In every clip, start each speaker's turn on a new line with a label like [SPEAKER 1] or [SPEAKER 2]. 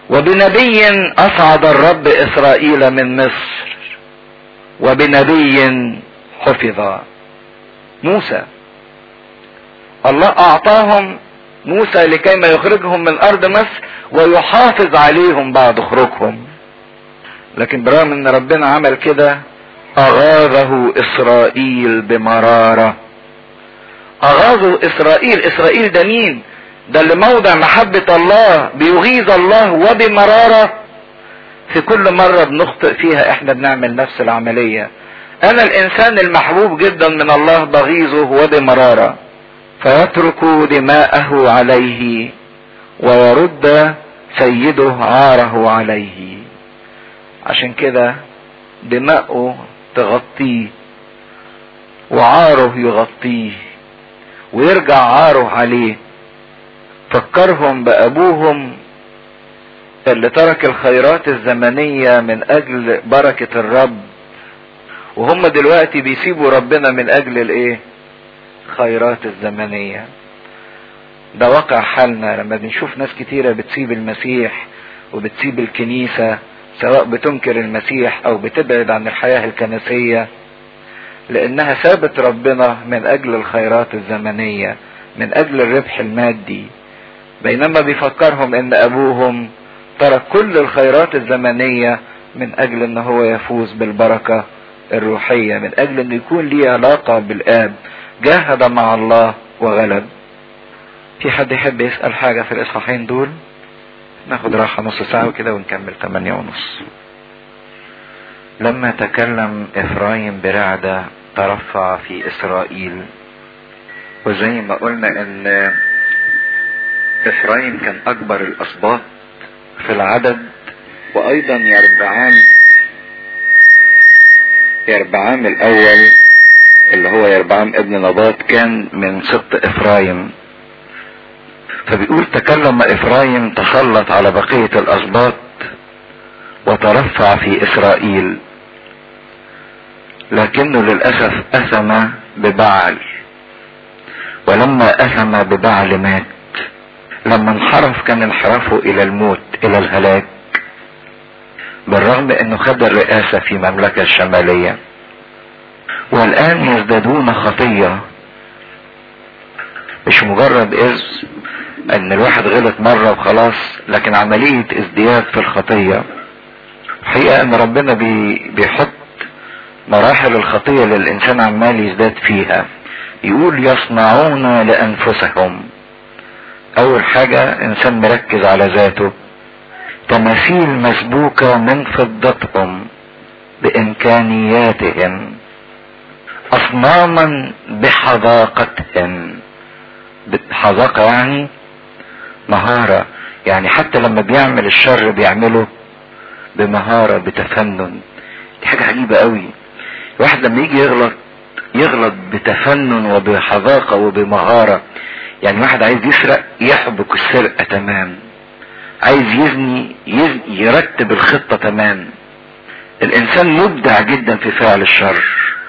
[SPEAKER 1] وبنبي اصعد الرب اسرائيل من مصر وبنبي حفظ موسى الله اعطاهم موسى لكي ما يخرجهم من ارض مصر ويحافظ عليهم بعد خروجهم لكن برغم ان ربنا عمل كده اغاظه اسرائيل بمرارة اغاظه اسرائيل اسرائيل ده مين ده اللي موضع محبة الله بيغيظ الله وبمرارة في كل مرة بنخطئ فيها احنا بنعمل نفس العملية انا الانسان المحبوب جدا من الله بغيظه وبمرارة فيترك دماءه عليه ويرد سيده عاره عليه عشان كده دماؤه تغطيه وعاره يغطيه ويرجع عاره عليه فكرهم بابوهم اللي ترك الخيرات الزمنية من اجل بركة الرب وهم دلوقتي بيسيبوا ربنا من اجل الايه خيرات الزمنية ده واقع حالنا لما بنشوف ناس كتيرة بتسيب المسيح وبتسيب الكنيسة سواء بتنكر المسيح او بتبعد عن الحياة الكنسية لانها سابت ربنا من اجل الخيرات الزمنية من اجل الربح المادي بينما بيفكرهم ان ابوهم ترك كل الخيرات الزمنية من اجل ان هو يفوز بالبركة الروحية من اجل ان يكون ليه علاقة بالاب جاهد مع الله وغلب في حد يحب يسأل حاجة في الاصحاحين دول ناخد راحة نص ساعة وكده ونكمل تمانية ونص لما تكلم افرايم برعدة ترفع في اسرائيل وزي ما قلنا ان افرايم كان اكبر الاسباط في العدد وايضا يربعام يربعام الاول اللي هو يربعام ابن نباط كان من سبط افرايم فبيقول تكلم افرايم تسلط على بقية الاسباط وترفع في اسرائيل لكنه للاسف اثم ببعل ولما اثم ببعل مات لما انحرف كان انحرافه الى الموت الى الهلاك بالرغم انه خد الرئاسة في مملكة الشمالية والان يزدادون خطية مش مجرد اذ ان الواحد غلط مرة وخلاص لكن عملية ازدياد في الخطية حقيقة ان ربنا بي بيحط مراحل الخطية اللي الانسان عمال يزداد فيها يقول يصنعون لانفسهم اول حاجة انسان مركز على ذاته تماثيل مسبوكة من فضتهم بامكانياتهم اصناما بحذاقتهم بحذاقة يعني مهارة يعني حتى لما بيعمل الشر بيعمله بمهارة بتفنن دي حاجة عجيبة قوي الواحد لما يجي يغلط يغلط بتفنن وبحذاقة وبمهارة يعني واحد عايز يسرق يحبك السرقة تمام عايز يزني, يزني يرتب الخطة تمام الانسان مبدع جدا في فعل الشر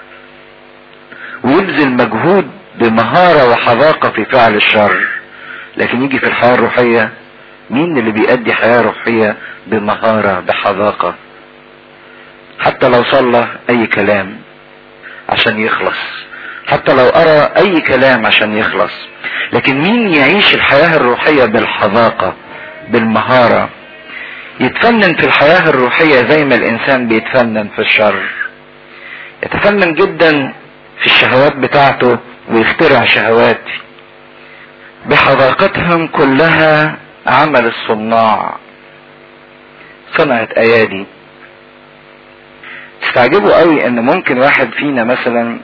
[SPEAKER 1] ويبذل مجهود بمهارة وحذاقة في فعل الشر لكن يجي في الحياة الروحية مين اللي بيأدي حياة روحية بمهارة بحذاقة حتى لو صلى اي كلام عشان يخلص حتى لو ارى اي كلام عشان يخلص لكن مين يعيش الحياة الروحية بالحذاقة بالمهارة يتفنن في الحياة الروحية زي ما الانسان بيتفنن في الشر يتفنن جدا في الشهوات بتاعته ويخترع شهوات بحذاقتهم كلها عمل الصناع صنعت ايادي استعجبوا قوي ان ممكن واحد فينا مثلا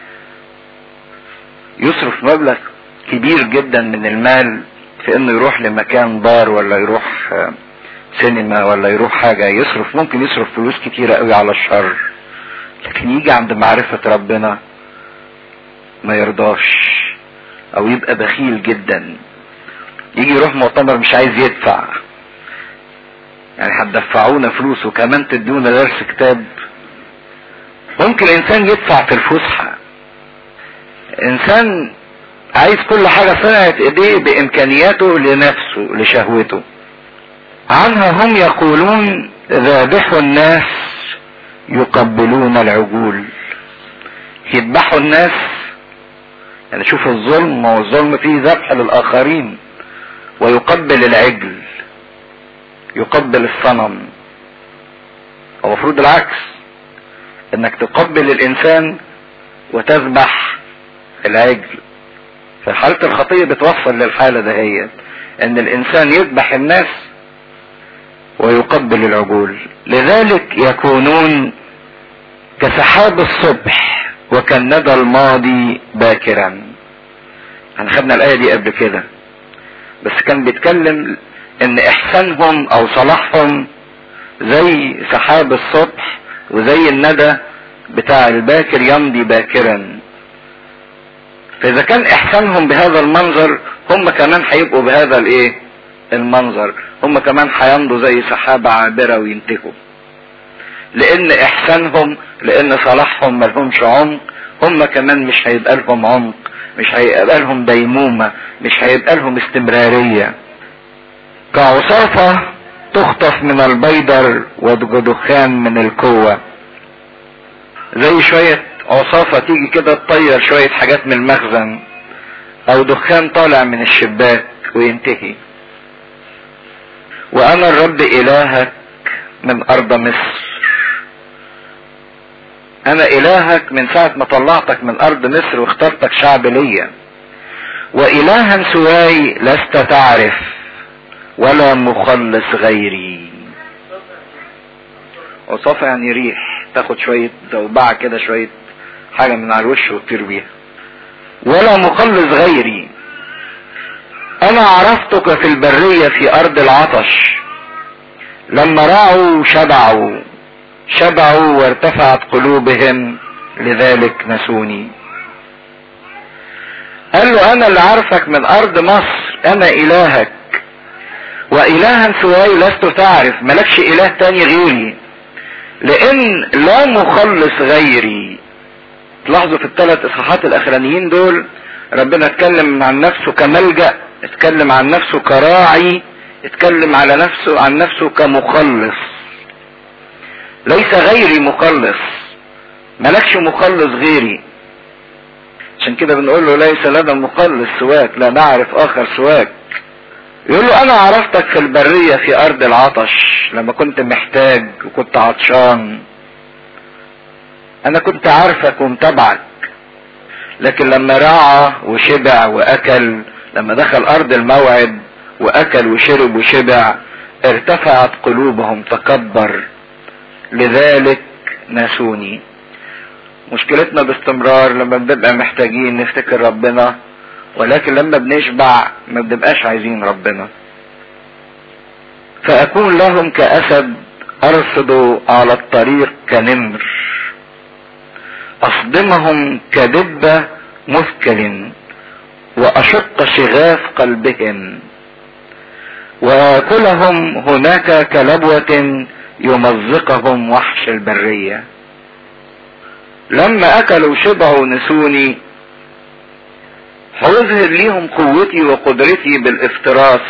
[SPEAKER 1] يصرف مبلغ كبير جدا من المال في انه يروح لمكان بار ولا يروح سينما ولا يروح حاجة يصرف ممكن يصرف فلوس كتيرة قوي على الشر لكن يجي عند معرفة ربنا ما يرضاش او يبقى بخيل جدا يجي يروح مؤتمر مش عايز يدفع يعني هتدفعونا فلوس وكمان تدونا درس كتاب ممكن الانسان يدفع في الفسحة انسان عايز كل حاجة صنعت ايديه بامكانياته لنفسه لشهوته عنها هم يقولون ذابح الناس يقبلون العجول يذبحوا الناس يعني شوف الظلم والظلم فيه ذبح للآخرين ويقبل العجل يقبل الصنم هو المفروض العكس انك تقبل الانسان وتذبح العجل في حالة الخطية بتوصل للحالة دهيت ان الانسان يذبح الناس ويقبل العجول لذلك يكونون كسحاب الصبح وكالندى الماضي باكرا احنا خدنا الايه دي قبل كده بس كان بيتكلم ان احسانهم او صلاحهم زي سحاب الصبح وزي الندى بتاع الباكر يمضي باكرا فاذا كان احسانهم بهذا المنظر هم كمان هيبقوا بهذا الايه المنظر هم كمان هيمضوا زي سحابة عابرة وينتهوا لان احسانهم لان صلاحهم ملهمش عمق هم كمان مش هيبقى لهم عمق مش هيبقى لهم ديمومة مش هيبقى لهم استمرارية كعصافة تخطف من البيدر ودخان من الكوة زي شوية عصافة تيجي كده تطير شوية حاجات من المخزن او دخان طالع من الشباك وينتهي وانا الرب الهك من ارض مصر انا الهك من ساعة ما طلعتك من ارض مصر واخترتك شعب ليا والها سواي لست تعرف ولا مخلص غيري عصافة يعني ريح تاخد شوية زوبعة كده شوية حاجة من على الوش وتطير بيها ولا مخلص غيري انا عرفتك في البرية في ارض العطش لما رعوا شبعوا شبعوا وارتفعت قلوبهم لذلك نسوني قال له انا اللي عارفك من ارض مصر انا الهك والها سواي لست تعرف ملكش اله تاني غيري لان لا مخلص غيري تلاحظوا في الثلاث اصحاحات الاخرانيين دول ربنا اتكلم عن نفسه كملجأ اتكلم عن نفسه كراعي اتكلم على نفسه عن نفسه كمخلص ليس غيري مخلص ملكش مخلص غيري عشان كده بنقول له ليس لنا مخلص سواك لا نعرف اخر سواك يقول له انا عرفتك في البرية في ارض العطش لما كنت محتاج وكنت عطشان انا كنت عارفك ومتابعك لكن لما رعى وشبع واكل لما دخل ارض الموعد واكل وشرب وشبع ارتفعت قلوبهم تكبر لذلك ناسوني مشكلتنا باستمرار لما بنبقى محتاجين نفتكر ربنا ولكن لما بنشبع ما بنبقاش عايزين ربنا فاكون لهم كاسد ارصد على الطريق كنمر اصدمهم كدبة مثكل واشق شغاف قلبهم واكلهم هناك كلبوة يمزقهم وحش البرية لما اكلوا شبعوا نسوني هيظهر ليهم قوتي وقدرتي بالافتراس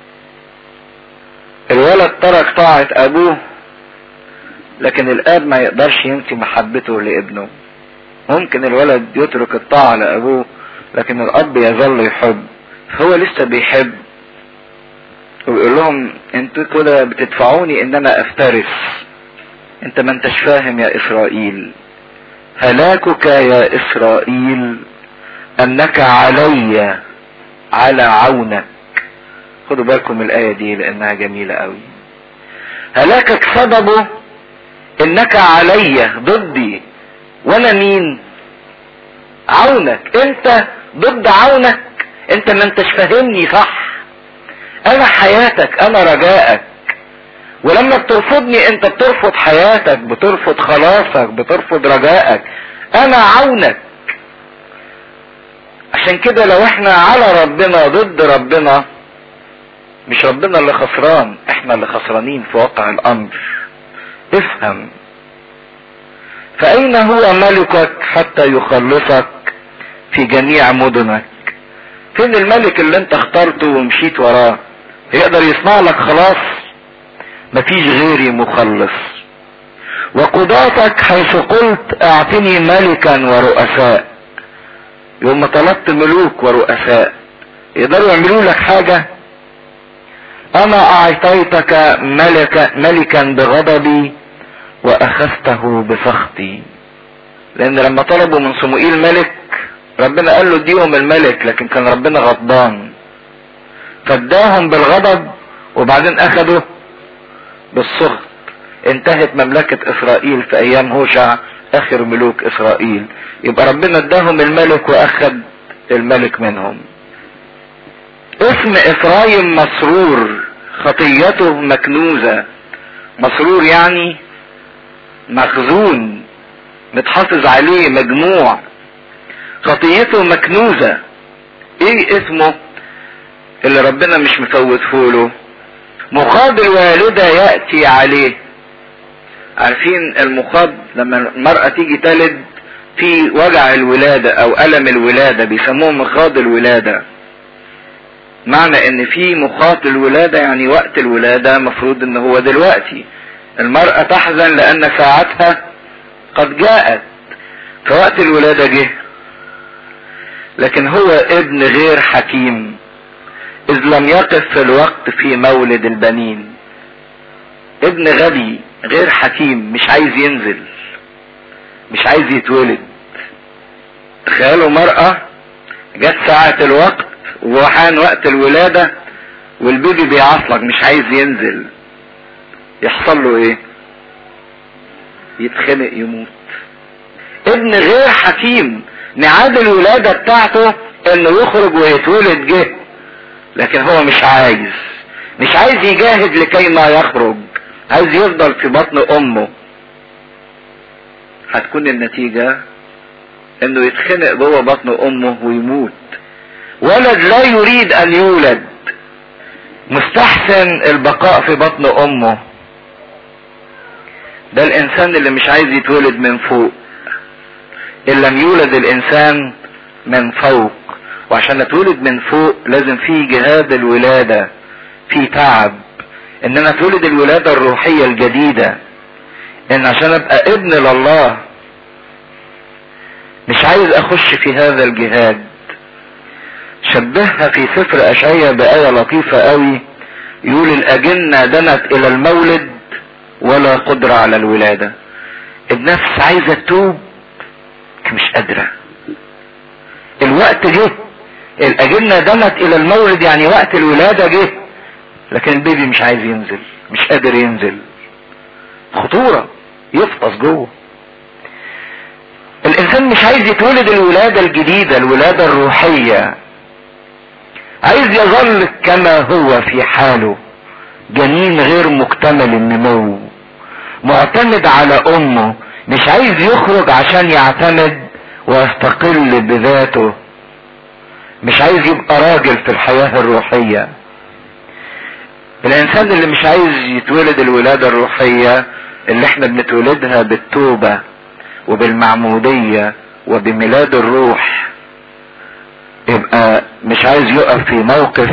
[SPEAKER 1] الولد ترك طاعة ابوه لكن الاب ما يقدرش ينسي محبته لابنه ممكن الولد يترك الطاعة لابوه لكن الاب يظل يحب هو لسه بيحب ويقول لهم انتوا كده بتدفعوني ان انا افترس انت ما انتش فاهم يا اسرائيل هلاكك يا اسرائيل انك علي على عونك خدوا بالكم من الايه دي لانها جميله قوي هلاكك سببه انك علي ضدي وانا مين عونك انت ضد عونك انت ما انتش فاهمني صح انا حياتك انا رجائك ولما بترفضني انت بترفض حياتك بترفض خلاصك بترفض رجائك انا عونك عشان كده لو احنا على ربنا ضد ربنا مش ربنا اللي خسران احنا اللي خسرانين في واقع الامر افهم فاين هو ملكك حتى يخلصك في جميع مدنك فين الملك اللي انت اخترته ومشيت وراه يقدر يصنع لك خلاص مفيش غيري مخلص وقضاتك حيث قلت اعطني ملكا ورؤساء يوم طلبت ملوك ورؤساء يقدروا يعملوا لك حاجة انا اعطيتك ملكا ملكا بغضبي واخذته بسخطي لان لما طلبوا من صموئيل ملك ربنا قال له اديهم الملك لكن كان ربنا غضبان فاداهم بالغضب وبعدين اخدوا بالسخط انتهت مملكة اسرائيل في ايام هوشع اخر ملوك اسرائيل يبقى ربنا اداهم الملك واخد الملك منهم اسم افرايم مسرور خطيته مكنوزة مسرور يعني مخزون متحافظ عليه مجموع خطيته مكنوزة ايه اسمه اللي ربنا مش مفوته له مخاض الوالدة يأتي عليه عارفين المخاض لما المرأة تيجي تلد في وجع الولادة او الم الولادة بيسموه مخاض الولادة معنى ان في مخاط الولادة يعني وقت الولادة مفروض ان هو دلوقتي المرأة تحزن لان ساعتها قد جاءت فوقت الولادة جه لكن هو ابن غير حكيم اذ لم يقف في الوقت في مولد البنين ابن غبي غير حكيم مش عايز ينزل مش عايز يتولد تخيلوا مرأة جت ساعة الوقت وحان وقت الولادة والبيبي بيعصلك مش عايز ينزل يحصل له ايه يتخنق يموت ابن غير حكيم ميعاد الولادة بتاعته انه يخرج ويتولد جه لكن هو مش عايز مش عايز يجاهد لكي ما يخرج عايز يفضل في بطن امه هتكون النتيجة انه يتخنق جوه بطن امه ويموت ولد لا يريد ان يولد مستحسن البقاء في بطن امه ده الانسان اللي مش عايز يتولد من فوق ان لم يولد الانسان من فوق وعشان اتولد من فوق لازم في جهاد الولادة في تعب ان انا اتولد الولادة الروحية الجديدة ان عشان ابقى ابن لله مش عايز اخش في هذا الجهاد شبهها في سفر اشعيا بآية لطيفة قوي يقول الاجنة دنت الى المولد ولا قدرة على الولادة النفس عايزة تتوب مش قادرة الوقت جه الاجنة دنت الى المولد يعني وقت الولادة جه لكن البيبي مش عايز ينزل مش قادر ينزل خطورة يفطس جوه الانسان مش عايز يتولد الولادة الجديدة الولادة الروحية عايز يظل كما هو في حاله جنين غير مكتمل النمو معتمد على امه مش عايز يخرج عشان يعتمد ويستقل بذاته مش عايز يبقى راجل في الحياة الروحية الانسان اللي مش عايز يتولد الولادة الروحية اللي احنا بنتولدها بالتوبة وبالمعمودية وبميلاد الروح يبقى مش عايز يقف في موقف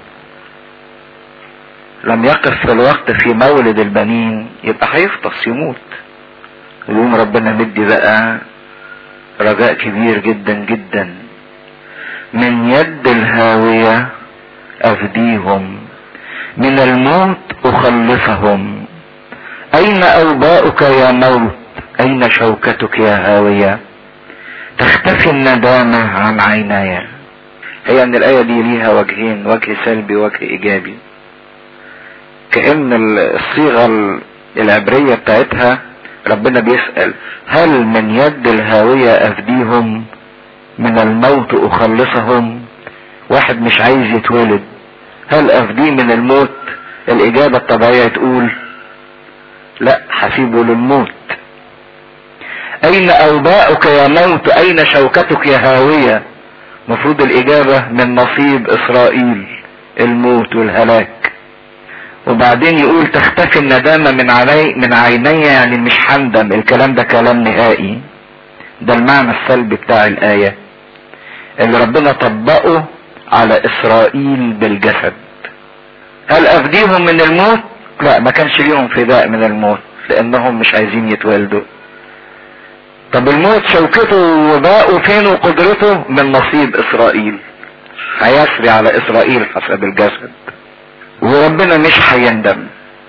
[SPEAKER 1] لم يقف في الوقت في مولد البنين يبقى هيفطس يموت ويقوم ربنا مدي بقى رجاء كبير جدا جدا من يد الهاوية افديهم من الموت اخلصهم اين اوباؤك يا موت اين شوكتك يا هاوية تختفي الندامة عن عيناي هي ان الاية دي ليها وجهين وجه سلبي وجه ايجابي كأن الصيغة العبرية بتاعتها ربنا بيسأل هل من يد الهاوية افديهم من الموت اخلصهم واحد مش عايز يتولد هل افديه من الموت الاجابة الطبيعية تقول لا حسيبه للموت اين اوباؤك يا موت اين شوكتك يا هاوية مفروض الاجابة من نصيب اسرائيل الموت والهلاك وبعدين يقول تختفي الندامة من علي من عيني يعني مش هندم الكلام ده كلام نهائي ده المعنى السلبي بتاع الآية اللي ربنا طبقه على إسرائيل بالجسد هل أفديهم من الموت لا ما كانش ليهم فداء من الموت لانهم مش عايزين يتولدوا طب الموت شوكته وباءه فين وقدرته من نصيب اسرائيل هيسري على اسرائيل حسب الجسد وربنا مش هيندم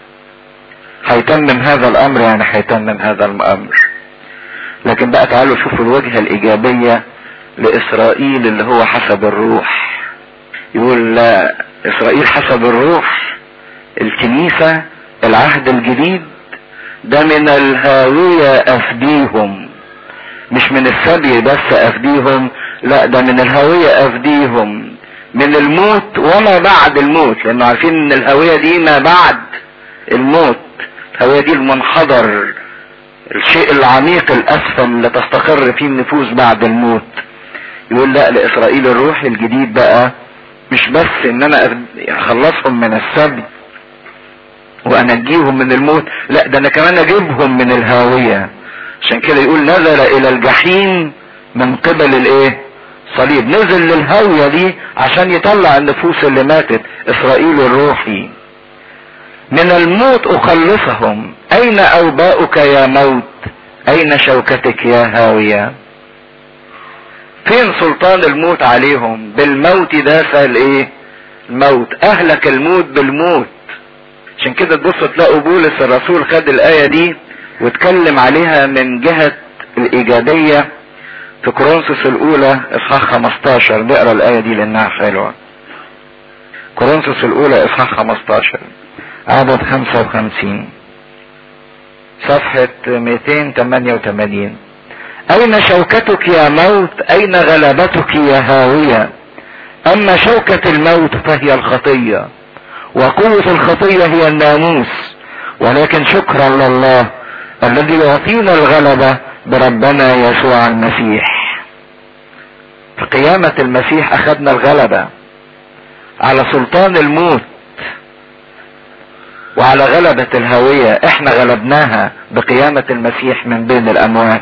[SPEAKER 1] هيتمم هذا الامر يعني هيتمم هذا الامر لكن بقى تعالوا شوفوا الوجهة الايجابية لاسرائيل اللي هو حسب الروح يقول لا اسرائيل حسب الروح الكنيسة العهد الجديد ده من الهاوية افديهم مش من السبي بس افديهم لا ده من الهاوية افديهم من الموت وما بعد الموت لانه عارفين ان الهاوية دي ما بعد الموت الهاوية دي المنحدر الشيء العميق الاسفل اللي تستقر فيه النفوس بعد الموت يقول لا لاسرائيل الروح الجديد بقى مش بس ان انا اخلصهم من السبي وانجيهم من الموت لا ده انا كمان اجيبهم من الهاوية عشان كده يقول نزل الى الجحيم من قبل الايه صليب نزل للهاوية دي عشان يطلع النفوس اللي ماتت اسرائيل الروحي من الموت اخلصهم اين اوباؤك يا موت اين شوكتك يا هاوية فين سلطان الموت عليهم بالموت داس الايه الموت اهلك الموت بالموت عشان كده تبصوا تلاقوا بولس الرسول خد الاية دي واتكلم عليها من جهة الايجابية في كورنثوس الاولى اصحاح 15 نقرا الايه دي لانها حلوه كورنثوس الاولى اصحاح 15 عدد 55 صفحة 288 أين شوكتك يا موت أين غلبتك يا هاوية أما شوكة الموت فهي الخطية وقوة الخطية هي الناموس ولكن شكرا لله الذي يعطينا الغلبة بربنا يسوع المسيح في قيامة المسيح أخذنا الغلبة على سلطان الموت وعلى غلبة الهوية احنا غلبناها بقيامة المسيح من بين الأموات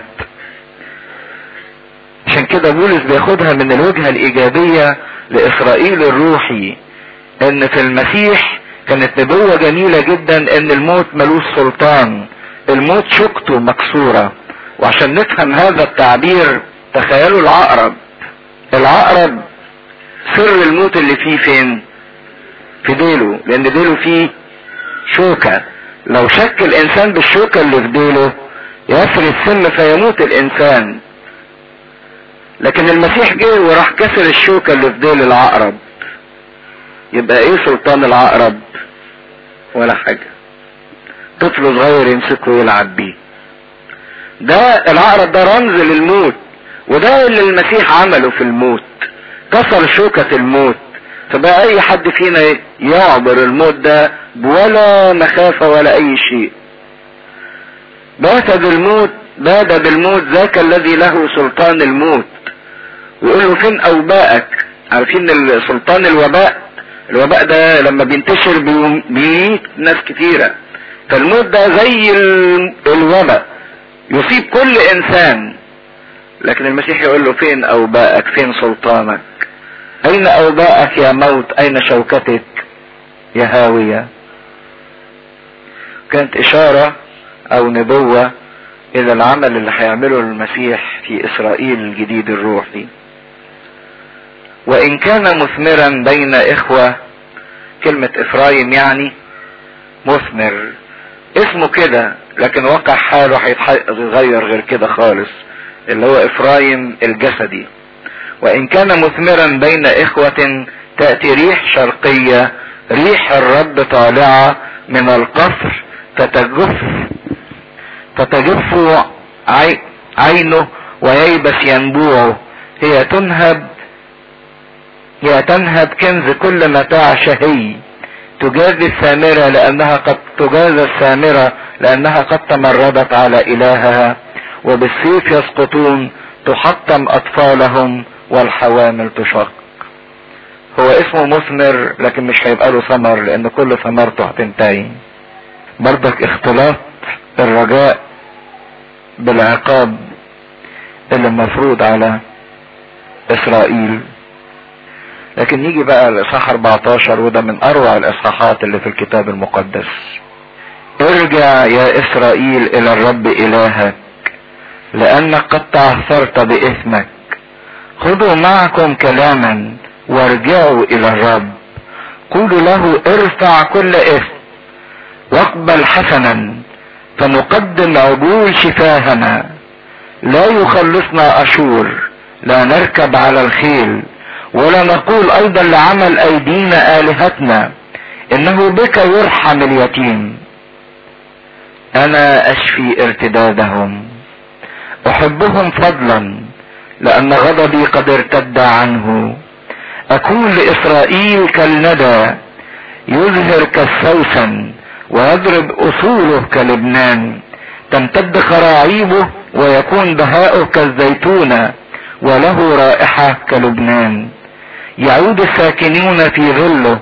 [SPEAKER 1] عشان كده بولس بياخدها من الوجهة الإيجابية لإسرائيل الروحي إن في المسيح كانت نبوة جميلة جدا إن الموت ملوش سلطان الموت شوكته مكسورة وعشان نفهم هذا التعبير تخيلوا العقرب العقرب سر الموت اللي فيه فين في ديله لان ديله فيه شوكة لو شك الانسان بالشوكة اللي في ديله يسري السم فيموت الانسان لكن المسيح جه وراح كسر الشوكة اللي في ديل العقرب يبقى ايه سلطان العقرب ولا حاجة طفل صغير يمسكه ويلعب بيه ده العقرب ده رمز للموت وده اللي المسيح عمله في الموت كسر شوكة الموت فبقى اي حد فينا يعبر الموت ده بولا مخافة ولا اي شيء بات بالموت باد بالموت ذاك الذي له سلطان الموت ويقول له فين اوبائك عارفين سلطان الوباء الوباء ده لما بينتشر بيميت ناس كتيرة فالموت ده زي الوباء يصيب كل انسان لكن المسيح يقول له فين اوبائك فين سلطانك اين اوبائك يا موت اين شوكتك يا هاوية كانت اشارة او نبوة الى العمل اللي هيعمله المسيح في اسرائيل الجديد الروحي وان كان مثمرا بين اخوة كلمة افرايم يعني مثمر اسمه كده لكن واقع حاله هيتغير غير كده خالص اللي هو افرايم الجسدي وان كان مثمرا بين اخوة تأتي ريح شرقية ريح الرب طالعة من القصر فتجف فتجف عينه وييبس ينبوعه هي تنهب هي تنهب كنز كل متاع شهي تجازي السامرة لأنها قد تجازى السامرة لأنها قد تمردت على إلهها وبالسيف يسقطون تحطم أطفالهم والحوامل تشق هو اسمه مثمر لكن مش هيبقى له ثمر لأن كل ثمرته هتنتهي برضك اختلاط الرجاء بالعقاب اللي المفروض على إسرائيل لكن يجي بقى الاصحاح 14 وده من اروع الاصحاحات اللي في الكتاب المقدس ارجع يا اسرائيل الى الرب الهك لانك قد تعثرت باثمك خذوا معكم كلاما وارجعوا الى الرب قولوا له ارفع كل اثم واقبل حسنا فنقدم عجول شفاهنا لا يخلصنا اشور لا نركب على الخيل ولا نقول ايضا لعمل ايدينا الهتنا انه بك يرحم اليتيم انا اشفي ارتدادهم احبهم فضلا لان غضبي قد ارتد عنه اكون لاسرائيل كالندى يزهر كالسوسن ويضرب اصوله كلبنان تمتد خراعيبه ويكون بهاؤه كالزيتونة وله رائحة كلبنان يعود الساكنون في ظله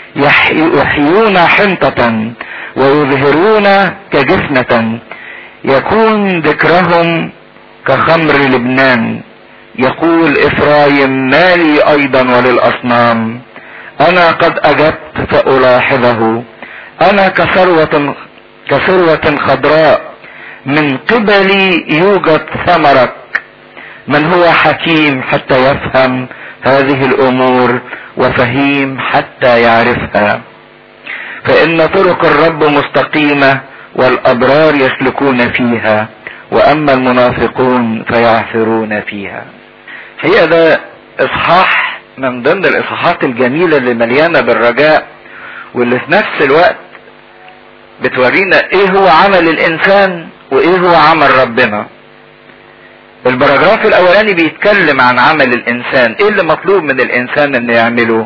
[SPEAKER 1] يحيون حنطة ويظهرون كجفنة يكون ذكرهم كخمر لبنان يقول افرايم مالي ايضا وللاصنام انا قد اجبت فالاحظه انا كثروة كثروة خضراء من قبلي يوجد ثمرك من هو حكيم حتى يفهم هذه الامور وفهيم حتى يعرفها فان طرق الرب مستقيمة والابرار يسلكون فيها واما المنافقون فيعثرون فيها هي ده اصحاح من ضمن الاصحاحات الجميلة اللي مليانة بالرجاء واللي في نفس الوقت بتورينا ايه هو عمل الانسان وايه هو عمل ربنا البراجراف الاولاني بيتكلم عن عمل الانسان ايه اللي مطلوب من الانسان انه يعمله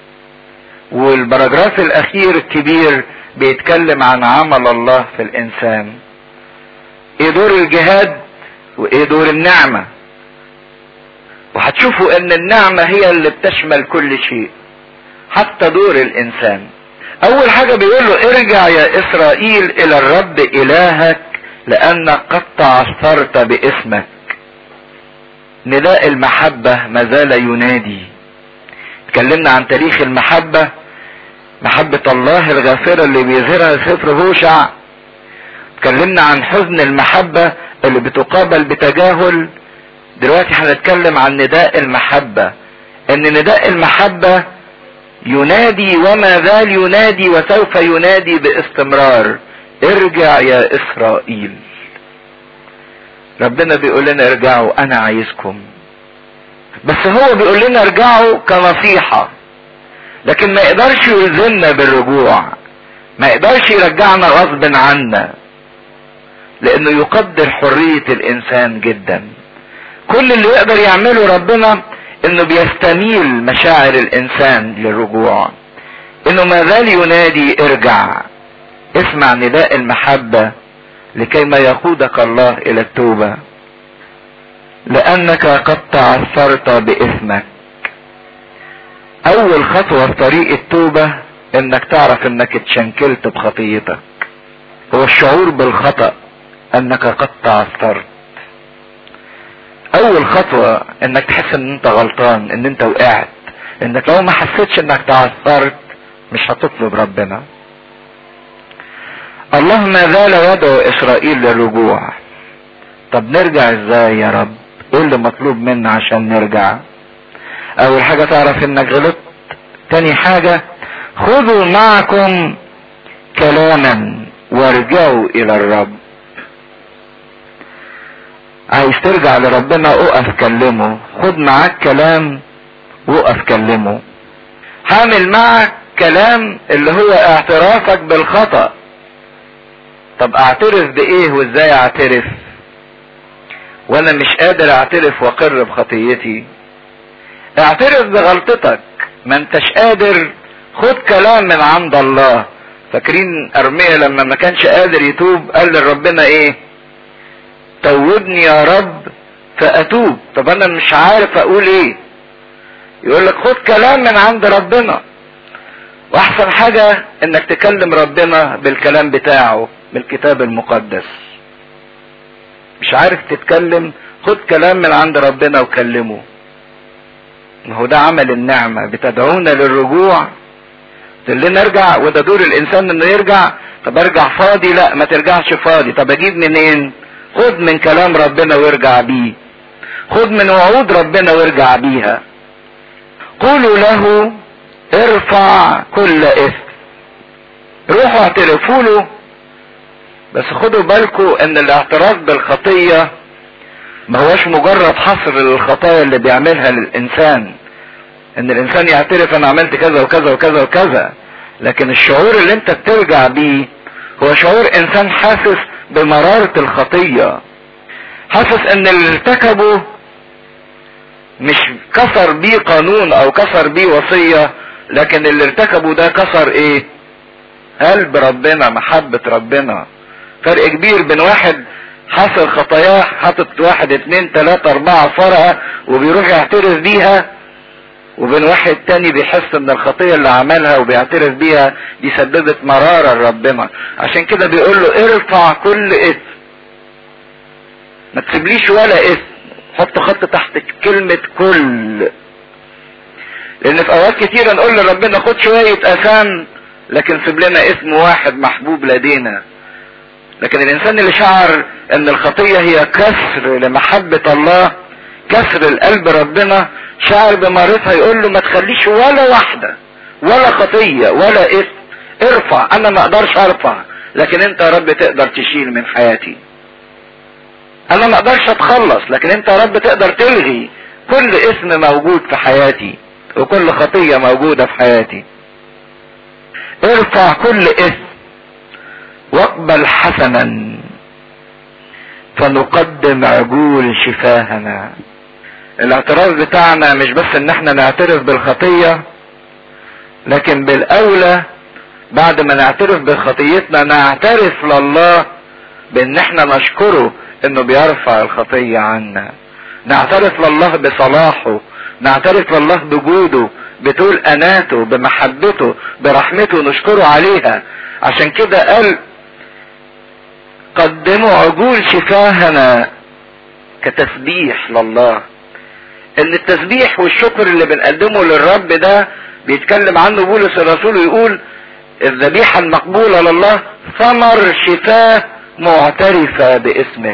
[SPEAKER 1] والبراجراف الاخير الكبير بيتكلم عن عمل الله في الانسان ايه دور الجهاد وايه دور النعمة وهتشوفوا ان النعمة هي اللي بتشمل كل شيء حتى دور الانسان اول حاجة بيقول له ارجع يا اسرائيل الى الرب الهك لانك قد تعثرت باسمك نداء المحبة ما زال ينادي اتكلمنا عن تاريخ المحبة محبة الله الغافرة اللي بيظهرها سفر هوشع اتكلمنا عن حزن المحبة اللي بتقابل بتجاهل دلوقتي هنتكلم عن نداء المحبة ان نداء المحبة ينادي وما زال ينادي وسوف ينادي باستمرار ارجع يا اسرائيل ربنا بيقول لنا ارجعوا انا عايزكم بس هو بيقول لنا ارجعوا كنصيحة لكن ما يقدرش يلزمنا بالرجوع ما يقدرش يرجعنا غصب عنا لانه يقدر حرية الانسان جدا كل اللي يقدر يعمله ربنا انه بيستميل مشاعر الانسان للرجوع انه ما زال ينادي ارجع اسمع نداء المحبة لكي ما يقودك الله الى التوبة لانك قد تعثرت باثمك اول خطوة في طريق التوبة انك تعرف انك اتشنكلت بخطيتك هو الشعور بالخطأ انك قد تعثرت اول خطوة انك تحس ان انت غلطان ان انت وقعت انك لو ما حسيتش انك تعثرت مش هتطلب ربنا الله ما زال يدعو اسرائيل للرجوع طب نرجع ازاي يا رب ايه اللي مطلوب منا عشان نرجع اول حاجة تعرف انك غلطت تاني حاجة خذوا معكم كلاما وارجعوا الى الرب عايز ترجع لربنا اقف كلمه خد معاك كلام وقف كلمه حامل معك كلام اللي هو اعترافك بالخطأ طب اعترف بايه وازاي اعترف وانا مش قادر اعترف واقر بخطيتي اعترف بغلطتك ما انتش قادر خد كلام من عند الله فاكرين ارميا لما ما كانش قادر يتوب قال لربنا ايه توبني يا رب فاتوب طب انا مش عارف اقول ايه يقول لك خد كلام من عند ربنا واحسن حاجة انك تكلم ربنا بالكلام بتاعه بالكتاب المقدس مش عارف تتكلم خد كلام من عند ربنا وكلمه ما هو ده عمل النعمة بتدعونا للرجوع تقول لنا ارجع وده دور الانسان انه يرجع طب ارجع فاضي لا ما ترجعش فاضي طب اجيب منين خد من كلام ربنا وارجع بيه خد من وعود ربنا وارجع بيها قولوا له ارفع كل اثم روحوا اعترفوا له بس خدوا بالكم ان الاعتراف بالخطية ما هوش مجرد حصر للخطايا اللي بيعملها للانسان ان الانسان يعترف انا عملت كذا وكذا وكذا وكذا لكن الشعور اللي انت بترجع بيه هو شعور انسان حاسس بمرارة الخطية حاسس ان اللي ارتكبه مش كسر بيه قانون او كسر بيه وصية لكن اللي ارتكبه ده كسر ايه قلب ربنا محبة ربنا فرق كبير بين واحد حصل خطاياه حاطط واحد اتنين تلاتة اربعة فرقة وبيروح يعترف بيها وبين واحد تاني بيحس ان الخطية اللي عملها وبيعترف بيها دي سببت مرارة لربنا عشان كده بيقول له ارفع كل اثم ما تسيبليش ولا اثم حط خط تحت كلمة كل لان في اوقات كتيرة نقول لربنا خد شوية اثام لكن سيب لنا اسم واحد محبوب لدينا لكن الانسان اللي شعر ان الخطية هي كسر لمحبة الله كسر القلب ربنا شعر بمرتها يقول له ما تخليش ولا واحدة ولا خطية ولا اسم ارفع انا ما اقدرش ارفع لكن انت يا رب تقدر تشيل من حياتي انا ما اقدرش اتخلص لكن انت يا رب تقدر تلغي كل اسم موجود في حياتي وكل خطية موجودة في حياتي ارفع كل اسم واقبل حسنا فنقدم عجول شفاهنا الاعتراف بتاعنا مش بس ان احنا نعترف بالخطية لكن بالاولى بعد ما نعترف بخطيتنا نعترف لله بان احنا نشكره انه بيرفع الخطية عنا نعترف لله بصلاحه نعترف لله بجوده بطول اناته بمحبته برحمته نشكره عليها عشان كده قال قدموا عجول شفاهنا كتسبيح لله ان التسبيح والشكر اللي بنقدمه للرب ده بيتكلم عنه بولس الرسول ويقول الذبيحة المقبولة لله ثمر شفاه معترفة باسمه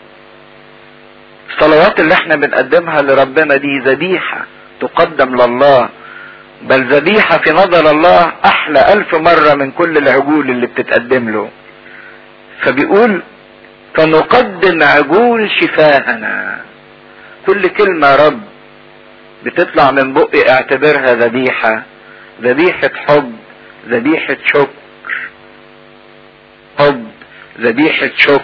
[SPEAKER 1] الصلوات اللي احنا بنقدمها لربنا دي ذبيحة تقدم لله بل ذبيحة في نظر الله احلى الف مرة من كل العجول اللي بتتقدم له فبيقول فنقدم عجول شفاهنا كل كلمة يا رب بتطلع من بقي اعتبرها ذبيحة ذبيحة حب ذبيحة شكر حب ذبيحة شكر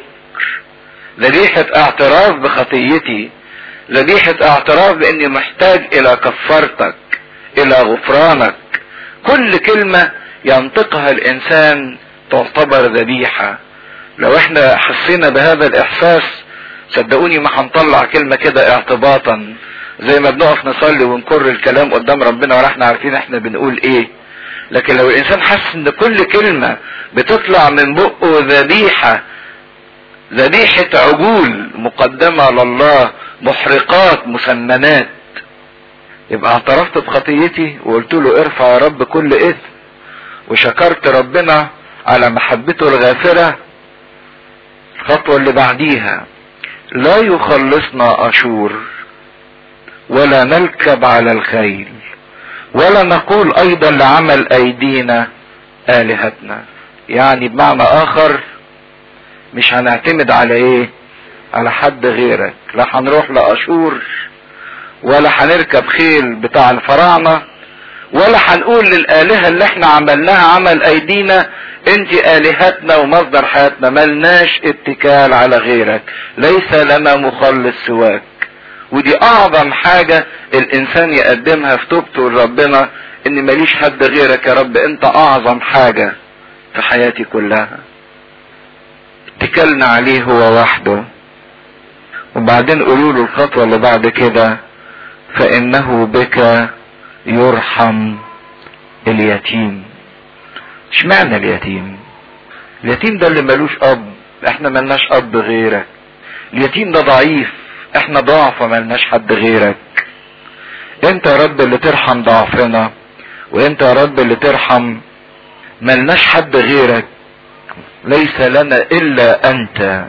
[SPEAKER 1] ذبيحة اعتراف بخطيتي ذبيحة اعتراف باني محتاج الى كفارتك الى غفرانك كل كلمة ينطقها الانسان تعتبر ذبيحة لو احنا حسينا بهذا الاحساس صدقوني ما هنطلع كلمة كده اعتباطا زي ما بنقف نصلي ونكر الكلام قدام ربنا ولا احنا عارفين احنا بنقول ايه لكن لو الانسان حس ان كل كلمة بتطلع من بقه ذبيحة ذبيحة عجول مقدمة لله محرقات مسمنات يبقى اعترفت بخطيتي وقلت له ارفع يا رب كل اثم وشكرت ربنا على محبته الغافرة الخطوة اللي بعديها لا يخلصنا اشور ولا نركب على الخيل ولا نقول ايضا لعمل ايدينا الهتنا يعني بمعنى اخر مش هنعتمد على ايه على حد غيرك لا هنروح لاشور ولا هنركب خيل بتاع الفراعنه ولا هنقول للالهه اللي احنا عملناها عمل ايدينا انت الهتنا ومصدر حياتنا ملناش اتكال على غيرك ليس لنا مخلص سواك ودي اعظم حاجة الانسان يقدمها في توبته لربنا ان ماليش حد غيرك يا رب انت اعظم حاجة في حياتي كلها اتكلنا عليه هو وحده وبعدين قولوا له الخطوة اللي بعد كده فانه بك يرحم اليتيم اشمعنى اليتيم اليتيم ده اللي ملوش اب احنا ملناش اب غيرك اليتيم ده ضعيف احنا ضعف ملناش حد غيرك انت يا رب اللي ترحم ضعفنا وانت يا رب اللي ترحم ملناش حد غيرك ليس لنا الا انت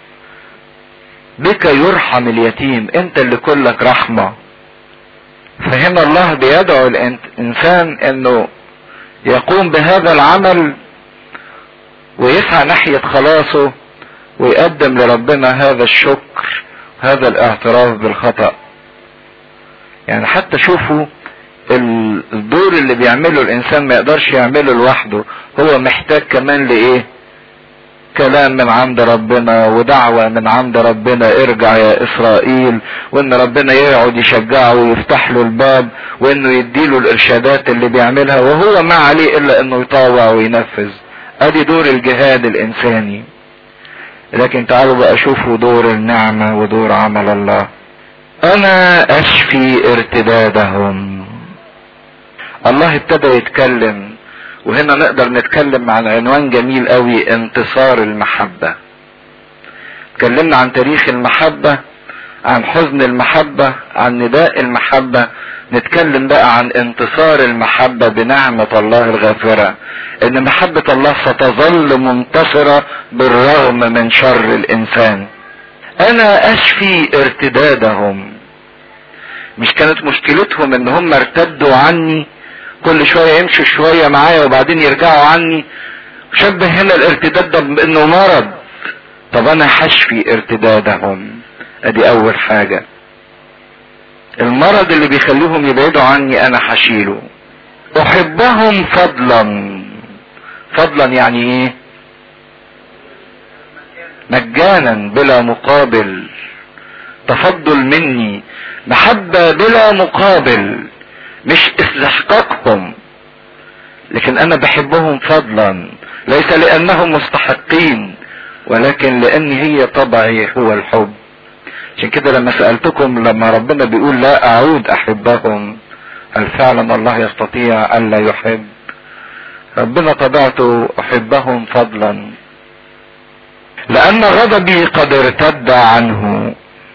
[SPEAKER 1] بك يرحم اليتيم انت اللي كلك رحمة فهنا الله بيدعو الانسان انه يقوم بهذا العمل ويسعى ناحية خلاصه ويقدم لربنا هذا الشكر هذا الاعتراف بالخطأ يعني حتى شوفوا الدور اللي بيعمله الانسان ما يقدرش يعمله لوحده هو محتاج كمان لايه كلام من عند ربنا ودعوة من عند ربنا ارجع يا اسرائيل وان ربنا يقعد يشجعه ويفتح له الباب وانه يديله الارشادات اللي بيعملها وهو ما عليه الا انه يطاوع وينفذ ادي دور الجهاد الانساني لكن تعالوا بقى شوفوا دور النعمة ودور عمل الله انا اشفي ارتدادهم الله ابتدى يتكلم وهنا نقدر نتكلم عن عنوان جميل قوي انتصار المحبة اتكلمنا عن تاريخ المحبة عن حزن المحبة عن نداء المحبة نتكلم بقى عن انتصار المحبة بنعمة الله الغافرة ان محبة الله ستظل منتصرة بالرغم من شر الانسان انا اشفي ارتدادهم مش كانت مشكلتهم ان هم ارتدوا عني كل شوية يمشوا شوية معايا وبعدين يرجعوا عني شبه هنا الارتداد ده بانه مرض طب انا هشفي ارتدادهم ادي اول حاجة المرض اللي بيخليهم يبعدوا عني انا هشيله احبهم فضلا فضلا يعني ايه مجانا بلا مقابل تفضل مني محبة بلا مقابل مش استحقاقهم لكن انا بحبهم فضلا ليس لانهم مستحقين ولكن لان هي طبعي هو الحب عشان كده لما سألتكم لما ربنا بيقول لا اعود احبهم هل فعلا الله يستطيع الا يحب ربنا طبيعته احبهم فضلا لان غضبي قد ارتد عنه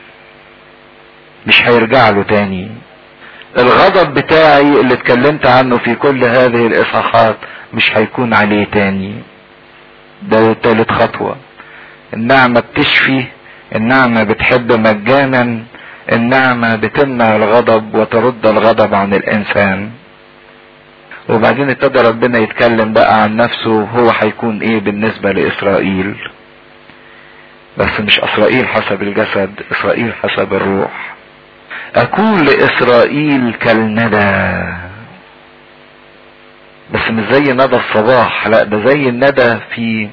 [SPEAKER 1] مش هيرجع له تاني الغضب بتاعي اللي اتكلمت عنه في كل هذه الاصحاحات مش هيكون عليه تاني ده تالت خطوة النعمة بتشفي النعمة بتحب مجانا النعمة بتمنع الغضب وترد الغضب عن الانسان وبعدين ابتدى ربنا يتكلم بقى عن نفسه هو هيكون ايه بالنسبة لاسرائيل بس مش اسرائيل حسب الجسد اسرائيل حسب الروح اكون لاسرائيل كالندى بس مش زي ندى الصباح لا ده زي الندى في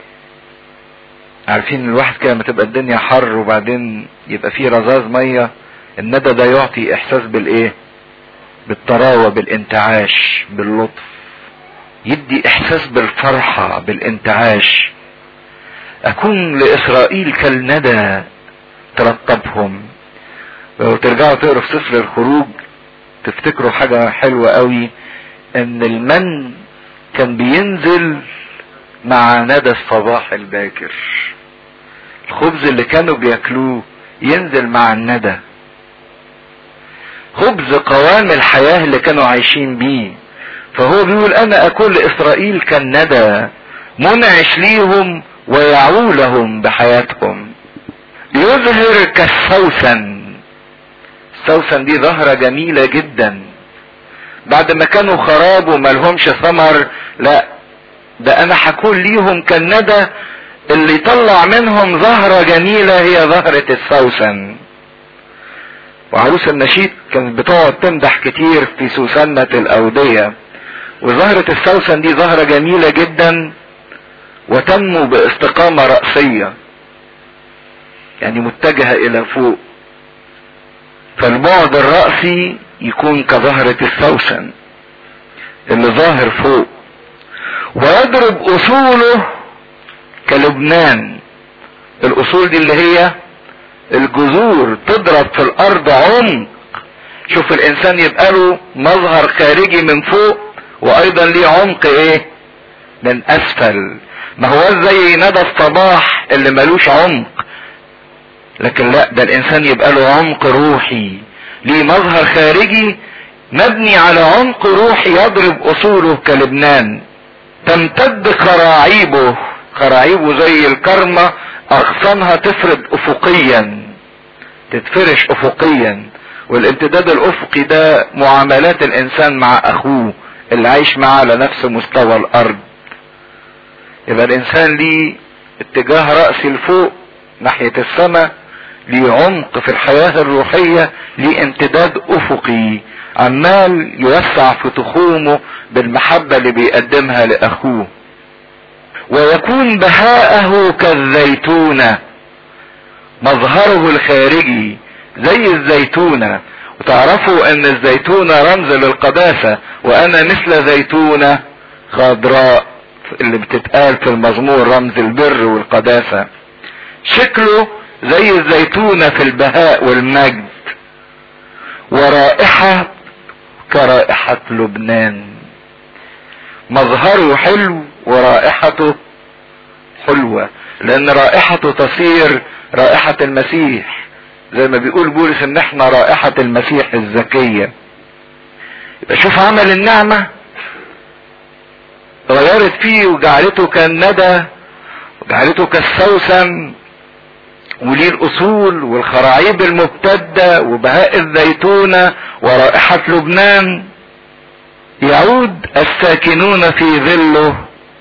[SPEAKER 1] عارفين الواحد كده لما تبقى الدنيا حر وبعدين يبقى فيه رذاذ ميه الندى ده يعطي احساس بالايه بالطراوه بالانتعاش باللطف يدي احساس بالفرحه بالانتعاش اكون لاسرائيل كالندى ترطبهم لو ترجعوا تقروا في سفر الخروج تفتكروا حاجة حلوة قوي ان المن كان بينزل مع ندى الصباح الباكر الخبز اللي كانوا بياكلوه ينزل مع الندى خبز قوام الحياة اللي كانوا عايشين بيه فهو بيقول انا اكون لاسرائيل كالندى منعش ليهم ويعو لهم بحياتهم يظهر كالسوسن السوسن دي ظاهرة جميلة جدا بعد ما كانوا خراب وملهمش ثمر لا ده انا هكون ليهم كالندى اللي يطلع منهم زهرة جميلة هي زهرة السوسن وعروس النشيد كانت بتقعد تمدح كتير في سوسنة الأودية وزهرة السوسن دي زهرة جميلة جدا وتنمو باستقامة رأسية يعني متجهة إلى فوق فالبعد الرأسي يكون كزهرة السوسن اللي ظاهر فوق ويضرب أصوله كلبنان الأصول دي اللي هي الجذور تضرب في الأرض عمق شوف الإنسان يبقى له مظهر خارجي من فوق وأيضا ليه عمق إيه من أسفل ما هو زي ندى الصباح اللي ملوش عمق لكن لا ده الانسان يبقى له عمق روحي ليه مظهر خارجي مبني على عمق روحي يضرب اصوله كلبنان تمتد خراعيبه خراعيبه زي الكرمة اغصانها تفرد افقيا تتفرش افقيا والامتداد الافقي ده معاملات الانسان مع اخوه اللي عايش معاه على نفس مستوى الارض يبقى الانسان ليه اتجاه رأسي لفوق ناحية السماء ليه عمق في الحياة الروحية ليه امتداد افقي عمال يوسع في تخومه بالمحبة اللي بيقدمها لاخوه ويكون بهاءه كالزيتونة مظهره الخارجي زي الزيتونة وتعرفوا ان الزيتونة رمز للقداسة وانا مثل زيتونة خضراء اللي بتتقال في المزمور رمز البر والقداسة شكله زي الزيتونة في البهاء والمجد ورائحة كرائحة لبنان مظهره حلو ورائحته حلوة لان رائحته تصير رائحة المسيح زي ما بيقول بولس ان احنا رائحة المسيح الزكية يبقى شوف عمل النعمة غيرت فيه وجعلته كالندى وجعلته كالسوسن وليه الاصول والخراعيب الممتدة وبهاء الزيتونة ورائحة لبنان يعود الساكنون في ظله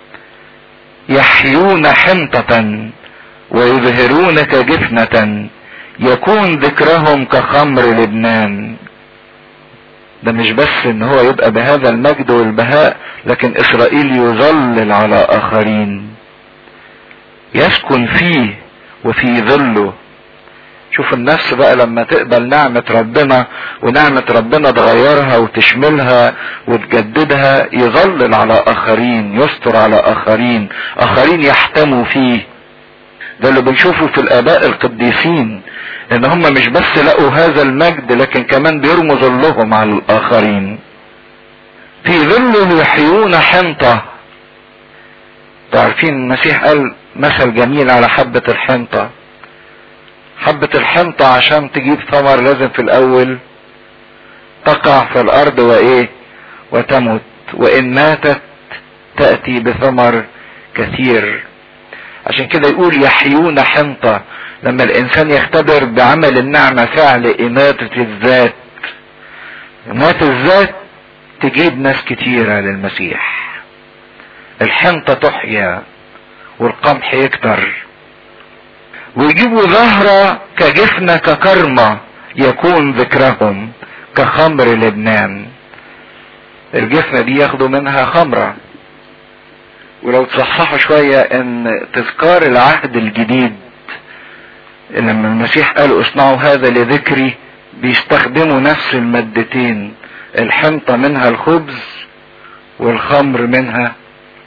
[SPEAKER 1] يحيون حنطة ويظهرون كجفنة يكون ذكرهم كخمر لبنان ده مش بس ان هو يبقى بهذا المجد والبهاء لكن اسرائيل يظلل على اخرين يسكن فيه وفي ظله شوف النفس بقى لما تقبل نعمة ربنا ونعمة ربنا تغيرها وتشملها وتجددها يظلل على اخرين يستر على اخرين اخرين يحتموا فيه ده اللي بنشوفه في الاباء القديسين ان هم مش بس لقوا هذا المجد لكن كمان بيرموا ظلهم على الاخرين في ظله يحيون حنطة تعرفين المسيح قال مثل جميل على حبة الحنطة حبة الحنطة عشان تجيب ثمر لازم في الاول تقع في الارض وايه وتمت وان ماتت تأتي بثمر كثير عشان كده يقول يحيون حنطة لما الانسان يختبر بعمل النعمة فعل اماتة الذات اماتة الذات تجيب ناس كتيرة للمسيح الحنطة تحيا والقمح يكتر ويجيبوا زهرة كجفنة ككرمة يكون ذكرهم كخمر لبنان الجفنة دي ياخدوا منها خمرة ولو تصححوا شوية ان تذكار العهد الجديد لما المسيح قال اصنعوا هذا لذكري بيستخدموا نفس المادتين الحنطة منها الخبز والخمر منها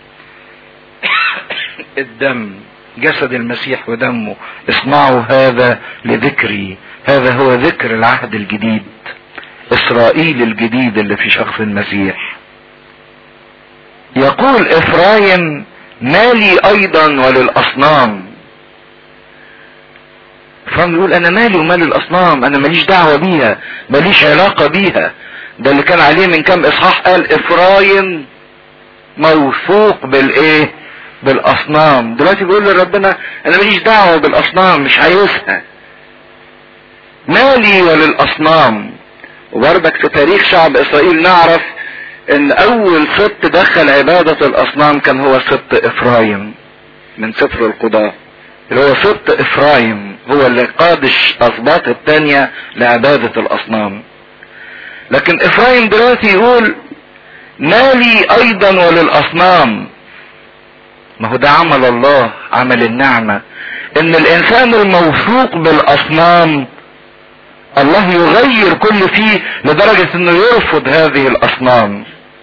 [SPEAKER 1] الدم جسد المسيح ودمه اصنعوا هذا لذكري هذا هو ذكر العهد الجديد اسرائيل الجديد اللي في شخص المسيح يقول افرايم مالي ايضا وللاصنام افرايم يقول انا مالي ومال الاصنام انا ماليش دعوة بيها ماليش علاقة بيها ده اللي كان عليه من كام اصحاح قال افرايم موثوق بالايه بالاصنام دلوقتي بيقول لربنا انا ماليش دعوة بالاصنام مش عايزها مالي وللاصنام وبرضك في تاريخ شعب اسرائيل نعرف ان اول سبط دخل عبادة الاصنام كان هو سبط افرايم من سفر القضاء اللي هو سبط افرايم هو اللي قاد الاسباط التانية لعبادة الاصنام لكن افرايم دلوقتي يقول مالي ايضا وللاصنام ما هو ده عمل الله عمل النعمة ان الانسان الموثوق بالاصنام الله يغير كل فيه لدرجة انه يرفض هذه الاصنام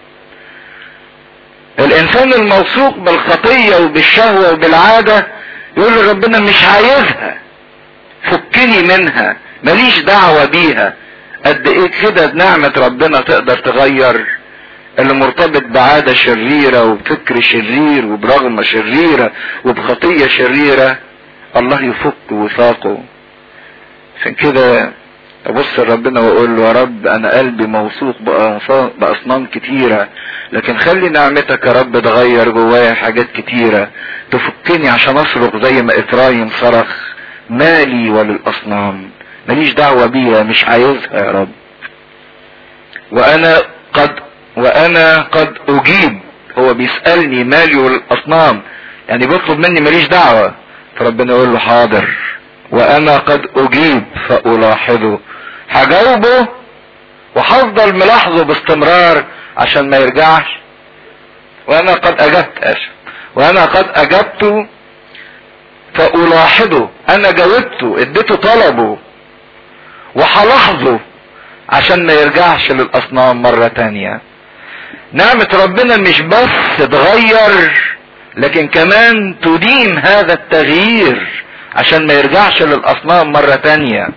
[SPEAKER 1] الانسان الموثوق بالخطية وبالشهوة وبالعادة يقول لربنا مش عايزها فكني منها ماليش دعوة بيها قد ايه كده نعمة ربنا تقدر تغير اللي مرتبط بعادة شريرة وبفكر شرير وبرغمة شريرة وبخطية شريرة الله يفك وثاقه عشان كده ابص لربنا واقول له يا رب انا قلبي موثوق باصنام كتيرة لكن خلي نعمتك يا رب تغير جوايا حاجات كتيرة تفكني عشان اصرخ زي ما افرايم صرخ مالي وللاصنام ماليش دعوة بيها مش عايزها يا رب وانا قد وانا قد اجيب هو بيسألني مالي وللاصنام يعني بيطلب مني ماليش دعوة فربنا يقول له حاضر وانا قد اجيب فالاحظه هجاوبه وهفضل ملاحظه باستمرار عشان ما يرجعش وانا قد اجبت اسف وانا قد اجبته فالاحظه انا جاوبته اديته طلبه وهلاحظه عشان ما يرجعش للاصنام مرة تانية نعمة ربنا مش بس تغير لكن كمان تديم هذا التغيير عشان ما يرجعش للاصنام مرة تانية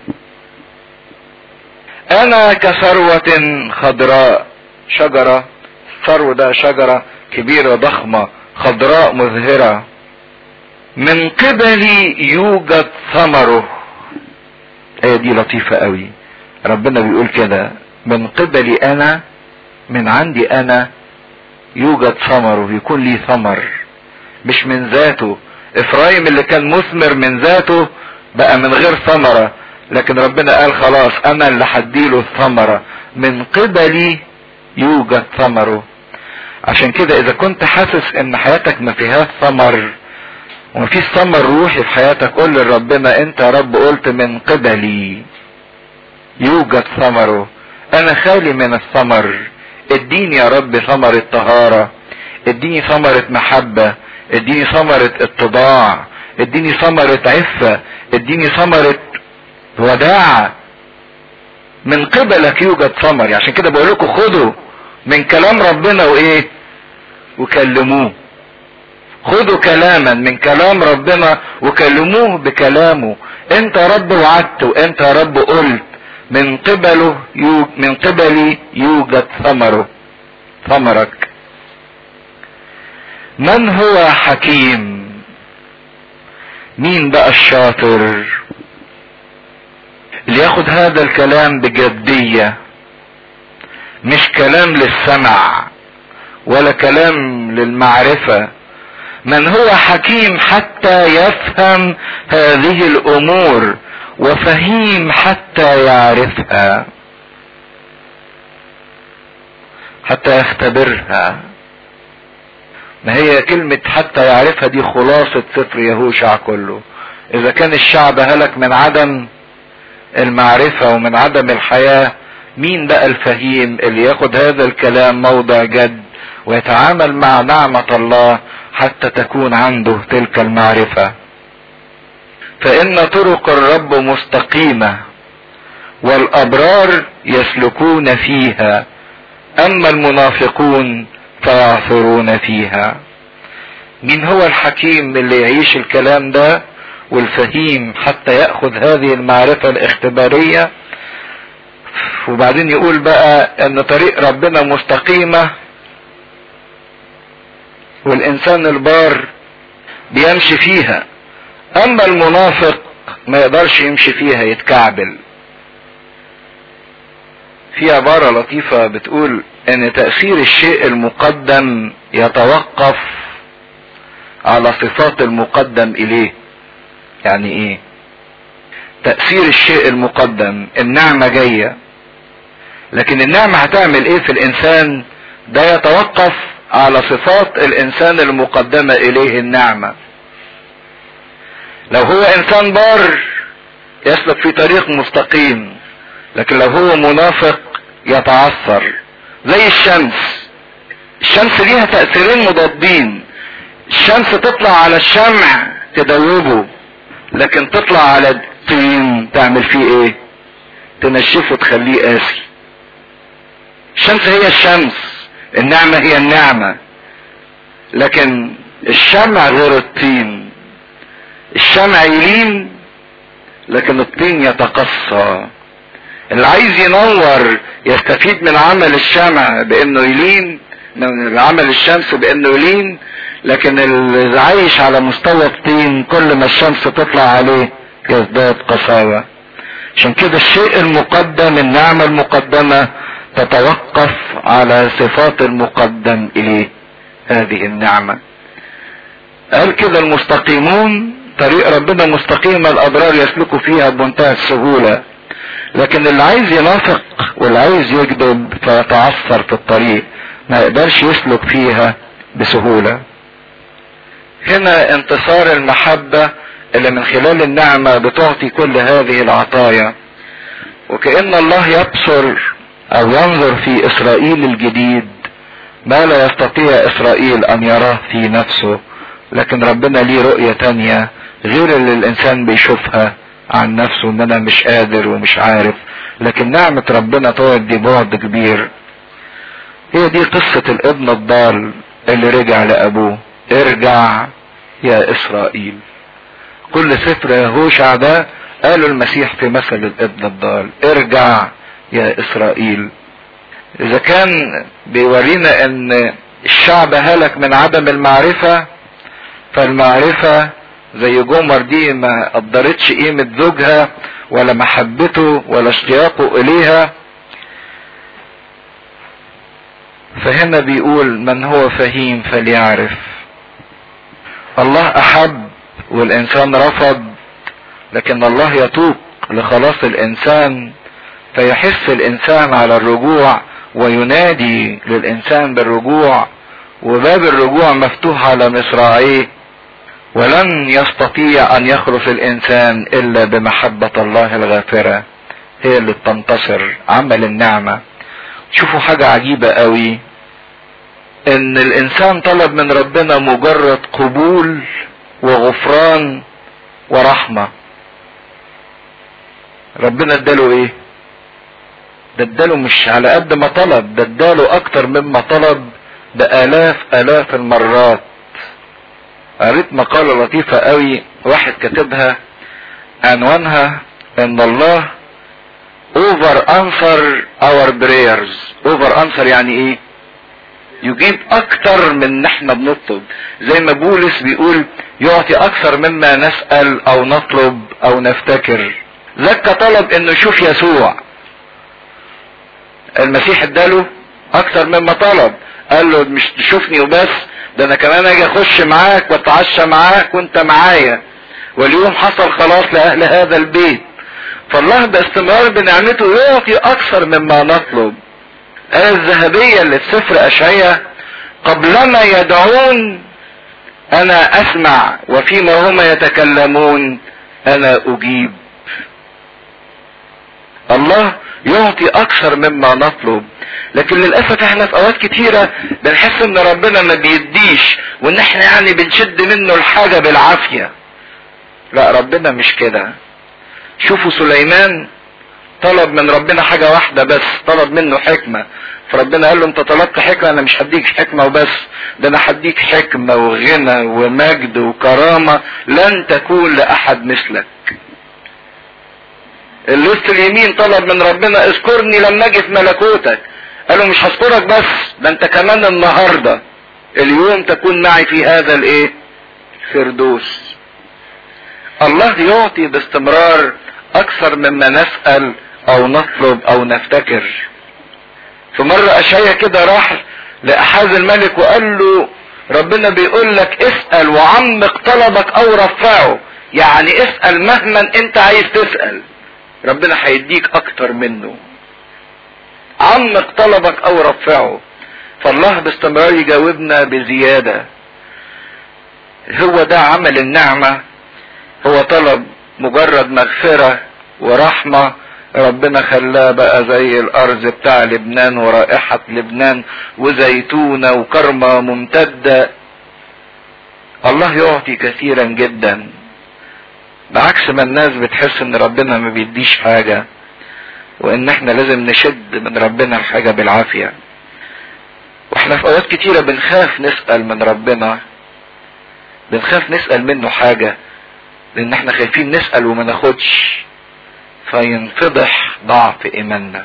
[SPEAKER 1] انا كثروة خضراء شجرة الثرو ده شجرة كبيرة ضخمة خضراء مزهرة من قبلي يوجد ثمره ايه دي لطيفة قوي ربنا بيقول كده من قبلي انا من عندي انا يوجد ثمره يكون لي ثمر مش من ذاته افرايم اللي كان مثمر من ذاته بقى من غير ثمرة لكن ربنا قال خلاص انا اللي هديله الثمرة من قبلي يوجد ثمره عشان كده اذا كنت حاسس ان حياتك ما فيهاش ثمر ومفيش ثمر روحي في حياتك قول لربنا انت يا رب قلت من قبلي يوجد ثمره انا خالي من الثمر اديني يا رب ثمرة طهارة اديني ثمرة محبة اديني ثمرة اتضاع اديني ثمرة عفة اديني ثمرة وداعة من قبلك يوجد ثمر عشان كده بقول لكم خدوا من كلام ربنا وايه وكلموه خدوا كلاما من كلام ربنا وكلموه بكلامه انت يا رب وعدت وانت يا رب قلت من قبله يو من قبلي يوجد ثمره ثمرك من هو حكيم مين بقى الشاطر اللي ياخد هذا الكلام بجدية مش كلام للسمع ولا كلام للمعرفة من هو حكيم حتى يفهم هذه الامور وفهيم حتى يعرفها حتى يختبرها ما هي كلمة حتى يعرفها دي خلاصة سفر يهوشع كله اذا كان الشعب هلك من عدم المعرفة ومن عدم الحياة مين بقى الفهيم اللي ياخد هذا الكلام موضع جد ويتعامل مع نعمة الله حتى تكون عنده تلك المعرفة فإن طرق الرب مستقيمة والأبرار يسلكون فيها أما المنافقون فيعثرون فيها مين هو الحكيم اللي يعيش الكلام ده والفهيم حتى يأخذ هذه المعرفة الاختبارية وبعدين يقول بقى ان طريق ربنا مستقيمة والانسان البار بيمشي فيها اما المنافق ما يقدرش يمشي فيها يتكعبل في عبارة لطيفة بتقول ان تأثير الشيء المقدم يتوقف على صفات المقدم اليه يعني ايه تأثير الشيء المقدم النعمة جاية لكن النعمة هتعمل ايه في الانسان ده يتوقف على صفات الانسان المقدمة اليه النعمة لو هو انسان بار يسلك في طريق مستقيم لكن لو هو منافق يتعثر زي الشمس الشمس ليها تأثيرين مضادين الشمس تطلع على الشمع تدوبه لكن تطلع على الطين تعمل فيه ايه تنشفه تخليه قاسي الشمس هي الشمس النعمة هي النعمة لكن الشمع غير الطين الشمع يلين لكن الطين يتقصى اللي عايز ينور يستفيد من عمل الشمع بانه يلين من عمل الشمس بانه يلين لكن اللي عايش على مستوى الطين كل ما الشمس تطلع عليه يزداد قساوة عشان كده الشيء المقدم النعمة المقدمة تتوقف على صفات المقدم اليه هذه النعمة قال كده المستقيمون طريق ربنا مستقيمة الابرار يسلكوا فيها بمنتهى السهولة لكن اللي عايز ينافق واللي عايز يكذب فيتعثر في الطريق ما يقدرش يسلك فيها بسهولة هنا انتصار المحبة اللي من خلال النعمة بتعطي كل هذه العطايا وكأن الله يبصر او ينظر في اسرائيل الجديد ما لا يستطيع اسرائيل ان يراه في نفسه لكن ربنا ليه رؤية تانية غير اللي الانسان بيشوفها عن نفسه ان انا مش قادر ومش عارف لكن نعمة ربنا تودي بعد كبير هي دي قصة الابن الضال اللي رجع لابوه ارجع يا اسرائيل كل سفر يهوشع ده قالوا المسيح في مثل الابن الضال ارجع يا اسرائيل اذا كان بيورينا ان الشعب هلك من عدم المعرفة فالمعرفة زي جمر دي ما قدرتش قيمة زوجها ولا محبته ولا اشتياقه اليها فهنا بيقول من هو فهيم فليعرف الله احب والانسان رفض لكن الله يتوق لخلاص الانسان فيحس الانسان على الرجوع وينادي للانسان بالرجوع وباب الرجوع مفتوح على مصراعيه ولن يستطيع ان يخلص الانسان الا بمحبة الله الغافرة هي اللي بتنتصر عمل النعمة شوفوا حاجة عجيبة قوي ان الانسان طلب من ربنا مجرد قبول وغفران ورحمة ربنا اداله ايه ده اداله مش على قد ما طلب ده اداله اكتر مما طلب بالاف الاف المرات قريت مقالة لطيفة قوي واحد كاتبها عنوانها ان الله over answer our prayers over answer يعني ايه يجيب اكتر من احنا بنطلب زي ما بولس بيقول يعطي اكثر مما نسأل او نطلب او نفتكر زكى طلب انه يشوف يسوع المسيح اداله اكتر مما طلب قال له مش تشوفني وبس ده انا كمان اجي اخش معاك واتعشى معاك وانت معايا واليوم حصل خلاص لاهل هذا البيت فالله باستمرار بنعمته يعطي اكثر مما نطلب الآية الذهبية اللي في سفر أشعية قبلما يدعون أنا أسمع وفيما هما يتكلمون أنا أجيب الله يعطي أكثر مما نطلب لكن للأسف احنا في أوقات كتيرة بنحس إن ربنا ما بيديش وإن احنا يعني بنشد منه الحاجة بالعافية لا ربنا مش كده شوفوا سليمان طلب من ربنا حاجة واحدة بس طلب منه حكمة فربنا قال له انت طلبت حكمة انا مش هديك حكمة وبس ده انا هديك حكمة وغنى ومجد وكرامة لن تكون لأحد مثلك اللص اليمين طلب من ربنا اذكرني لما اجي في ملكوتك قال له مش هذكرك بس ده انت كمان النهاردة اليوم تكون معي في هذا الايه فردوس الله يعطي باستمرار اكثر مما نسأل او نطلب او نفتكر في مرة اشعيا كده راح لاحاز الملك وقال له ربنا بيقول لك اسأل وعمق طلبك او رفعه يعني اسأل مهما انت عايز تسأل ربنا هيديك اكتر منه عمق طلبك او رفعه فالله باستمرار يجاوبنا بزيادة هو ده عمل النعمة هو طلب مجرد مغفرة ورحمة ربنا خلاه بقى زي الارض بتاع لبنان ورائحة لبنان وزيتونة وكرمة ممتدة الله يعطي كثيرا جدا بعكس ما الناس بتحس ان ربنا ما بيديش حاجة وان احنا لازم نشد من ربنا الحاجة بالعافية واحنا في اوقات كتيرة بنخاف نسأل من ربنا بنخاف نسأل منه حاجة لان احنا خايفين نسأل وما ناخدش فينفضح ضعف ايماننا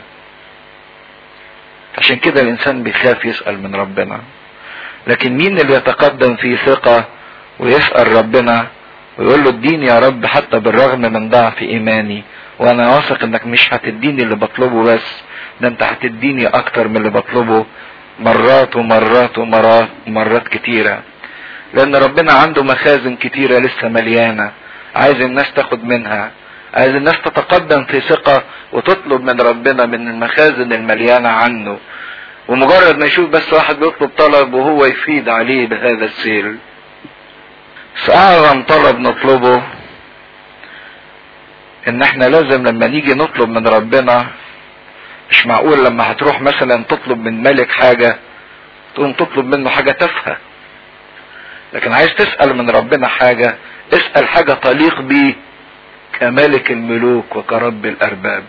[SPEAKER 1] عشان كده الانسان بيخاف يسأل من ربنا لكن مين اللي يتقدم في ثقة ويسأل ربنا ويقول له اديني يا رب حتى بالرغم من ضعف ايماني وانا واثق انك مش هتديني اللي بطلبه بس ده انت هتديني اكتر من اللي بطلبه مرات ومرات ومرات مرات كتيرة لان ربنا عنده مخازن كتيرة لسه مليانة عايز الناس تاخد منها عايز الناس تتقدم في ثقة وتطلب من ربنا من المخازن المليانة عنه ومجرد ما يشوف بس واحد بيطلب طلب وهو يفيد عليه بهذا السيل فأعظم طلب نطلبه ان احنا لازم لما نيجي نطلب من ربنا مش معقول لما هتروح مثلا تطلب من ملك حاجة تقوم تطلب منه حاجة تافهة لكن عايز تسأل من ربنا حاجة اسأل حاجة تليق بيه كملك الملوك وكرب الأرباب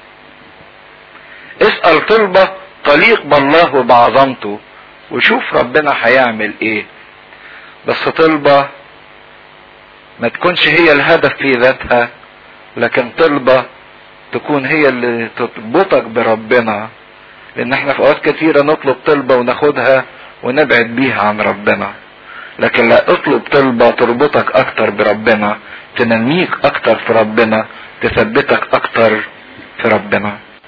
[SPEAKER 1] اسأل طلبة تليق بالله وبعظمته وشوف ربنا هيعمل ايه بس طلبة ما تكونش هي الهدف في ذاتها لكن طلبة تكون هي اللي تربطك بربنا لان احنا في اوقات كثيرة نطلب طلبة وناخدها ونبعد بيها عن ربنا لكن لا اطلب طلبة تربطك اكتر بربنا تنميك اكتر في ربنا تثبتك اكتر في ربنا